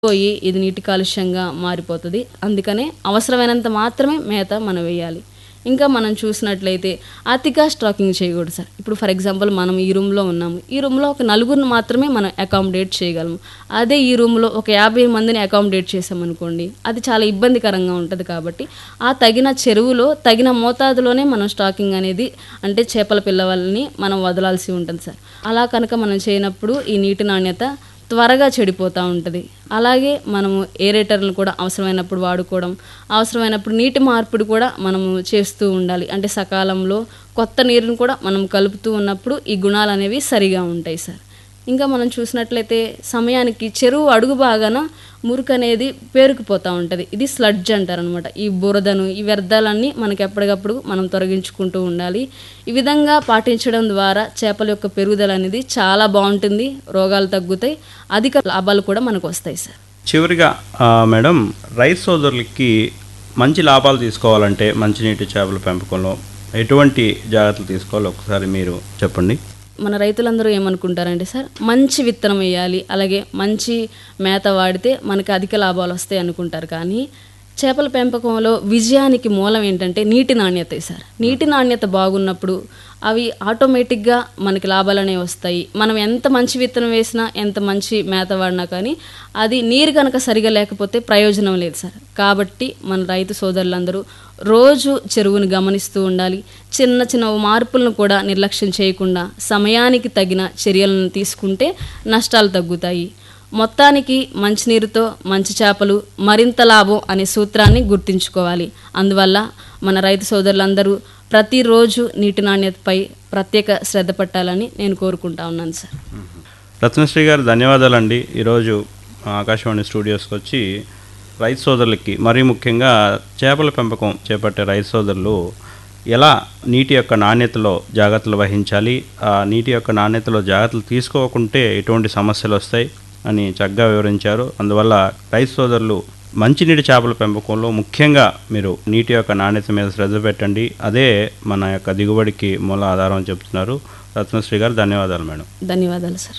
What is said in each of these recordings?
పోయి ఇది నీటి కాలుష్యంగా మారిపోతుంది అందుకనే అవసరమైనంత మాత్రమే మేత మనం వేయాలి ఇంకా మనం చూసినట్లయితే అతిగా స్టాకింగ్ చేయకూడదు సార్ ఇప్పుడు ఫర్ ఎగ్జాంపుల్ మనం ఈ రూమ్లో ఉన్నాము ఈ రూమ్లో ఒక నలుగురిని మాత్రమే మనం అకామిడేట్ చేయగలము అదే ఈ రూమ్లో ఒక యాభై మందిని అకామిడేట్ చేసామనుకోండి అది చాలా ఇబ్బందికరంగా ఉంటుంది కాబట్టి ఆ తగిన చెరువులో తగిన మోతాదులోనే మనం స్టాకింగ్ అనేది అంటే చేపల పిల్లవాళ్ళని మనం వదలాల్సి ఉంటుంది సార్ అలా కనుక మనం చేయనప్పుడు ఈ నీటి నాణ్యత త్వరగా చెడిపోతూ ఉంటుంది అలాగే మనము ఏరేటర్లను కూడా అవసరమైనప్పుడు వాడుకోవడం అవసరమైనప్పుడు నీటి మార్పిడి కూడా మనము చేస్తూ ఉండాలి అంటే సకాలంలో కొత్త నీరుని కూడా మనం కలుపుతూ ఉన్నప్పుడు ఈ గుణాలు అనేవి సరిగా ఉంటాయి సార్ ఇంకా మనం చూసినట్లయితే సమయానికి చెరువు అడుగు బాగాన మురికి అనేది పేరుకుపోతూ ఉంటుంది ఇది స్లడ్జ్ అంటారు అనమాట ఈ బురదను ఈ వ్యర్థాలన్నీ మనకి ఎప్పటికప్పుడు మనం తొలగించుకుంటూ ఉండాలి ఈ విధంగా పాటించడం ద్వారా చేపల యొక్క పెరుగుదల అనేది చాలా బాగుంటుంది రోగాలు తగ్గుతాయి అధిక లాభాలు కూడా మనకు వస్తాయి సార్ చివరిగా ఆ, మేడం రైతు సోదరులకి మంచి లాభాలు తీసుకోవాలంటే మంచినీటి చేపల పెంపకంలో ఎటువంటి జాగ్రత్తలు తీసుకోవాలో ఒకసారి మీరు చెప్పండి మన రైతులందరూ ఏమనుకుంటారంటే సార్ మంచి విత్తనం వేయాలి అలాగే మంచి మేత వాడితే మనకి అధిక లాభాలు వస్తాయి అనుకుంటారు కానీ చేపల పెంపకంలో విజయానికి మూలం ఏంటంటే నీటి నాణ్యత సార్ నీటి నాణ్యత బాగున్నప్పుడు అవి ఆటోమేటిక్గా మనకి లాభాలు అనేవి వస్తాయి మనం ఎంత మంచి విత్తనం వేసినా ఎంత మంచి మేత వాడినా కానీ అది నీరు కనుక సరిగా లేకపోతే ప్రయోజనం లేదు సార్ కాబట్టి మన రైతు సోదరులందరూ రోజు చెరువుని గమనిస్తూ ఉండాలి చిన్న చిన్న మార్పులను కూడా నిర్లక్ష్యం చేయకుండా సమయానికి తగిన చర్యలను తీసుకుంటే నష్టాలు తగ్గుతాయి మొత్తానికి మంచినీరుతో మంచి చేపలు మరింత లాభం అనే సూత్రాన్ని గుర్తుంచుకోవాలి అందువల్ల మన రైతు సోదరులందరూ ప్రతిరోజు నీటి నాణ్యతపై ప్రత్యేక శ్రద్ధ పట్టాలని నేను కోరుకుంటా ఉన్నాను సార్ రత్నశ్రీ గారు ధన్యవాదాలండి ఈరోజు ఆకాశవాణి స్టూడియోస్కి వచ్చి రైతు సోదరులకి మరీ ముఖ్యంగా చేపల పెంపకం చేపట్టే రైతు సోదరులు ఎలా నీటి యొక్క నాణ్యతలో జాగ్రత్తలు వహించాలి ఆ నీటి యొక్క నాణ్యతలో జాగ్రత్తలు తీసుకోకుంటే ఎటువంటి సమస్యలు వస్తాయి అని చక్కగా వివరించారు అందువల్ల రైతు సోదరులు మంచినీటి చేపల పెంపకంలో ముఖ్యంగా మీరు నీటి యొక్క నాణ్యత మీద శ్రద్ధ పెట్టండి అదే మన యొక్క దిగుబడికి మూల ఆధారం అని చెప్తున్నారు రత్నశ్రీ గారు ధన్యవాదాలు మేడం ధన్యవాదాలు సార్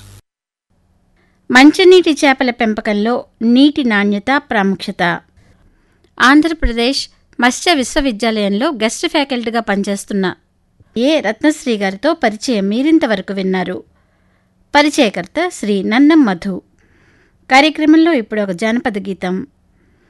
మంచినీటి చేపల పెంపకంలో నీటి నాణ్యత ప్రాముఖ్యత ఆంధ్రప్రదేశ్ మత్స్య విశ్వవిద్యాలయంలో గెస్ట్ ఫ్యాకల్టీగా పనిచేస్తున్న ఏ రత్నశ్రీ గారితో పరిచయం మీరింతవరకు విన్నారు పరిచయకర్త శ్రీ నన్నం మధు కార్యక్రమంలో ఇప్పుడు ఒక జానపద గీతం